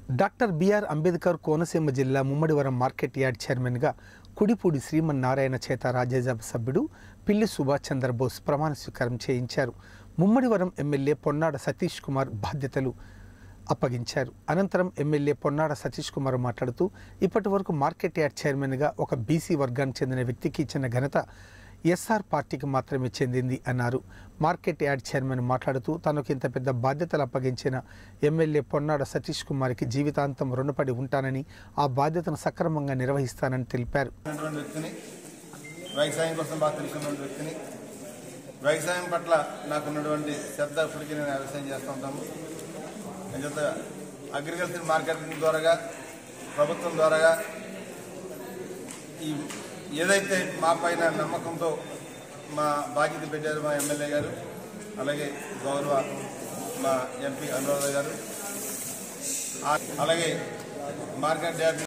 doctor BR Ambedkar Konaseema జిల్లా Mummidivaram market yard చైర్మన్గా కుడిపూడి శ్రీమన్నారాయణ చేత రాజ్యసభ సభ్యుడు పిల్లి సుభాష్ చంద్రబోస్ ప్రమాణ స్వీకారం చేయించారు ముమ్మడివరం ఎమ్మెల్యే పొన్నాడ సతీష్ కుమార్ బాధ్యతలు అప్పగించారు అనంతరం ఎమ్మెల్యే పొన్నాడ సతీష్ కుమార్ మాట్లాడుతూ ఇప్పటి వరకు మార్కెట్ యార్డ్ చైర్మన్గా ఒక బీసీ వర్గానికి చెందిన వ్యక్తికి ఇచ్చిన ఘనత ఎస్ఆర్ పార్టీకి మాత్రమే చెందింది అన్నారు మార్కెట్ యార్డ్ చైర్మన్ మాట్లాడుతూ తనకు ఇంత పెద్ద బాధ్యతలు అప్పగించిన ఎమ్మెల్యే పొన్నాడ సతీష్ కుమార్కి జీవితాంతం రుణపడి ఉంటానని ఆ బాధ్యతను సక్రమంగా నిర్వహిస్తానని తెలిపారు ఉన్నటువంటి వ్యక్తిని వ్యవసాయం కోసం బాగా తెలిసినటువంటి వ్యక్తిని వ్యవసాయం పట్ల నాకున్నటువంటి శ్రద్ధ ఇప్పటికీ నేను వ్యవసాయం చేస్తూ ఉంటాము అంచేత అగ్రికల్చర్ మార్కెటింగ్ ద్వారాగా ప్రభుత్వం ద్వారాగా ఈ ఏదైతే మా పైన నమ్మకంతో మా బాధ్యత పెట్టారు మా ఎమ్మెల్యే గారు అలాగే గౌరవ మా ఎంపీ అనురాధ గారు ఆ- అలాగే మార్కెట్ యార్డ్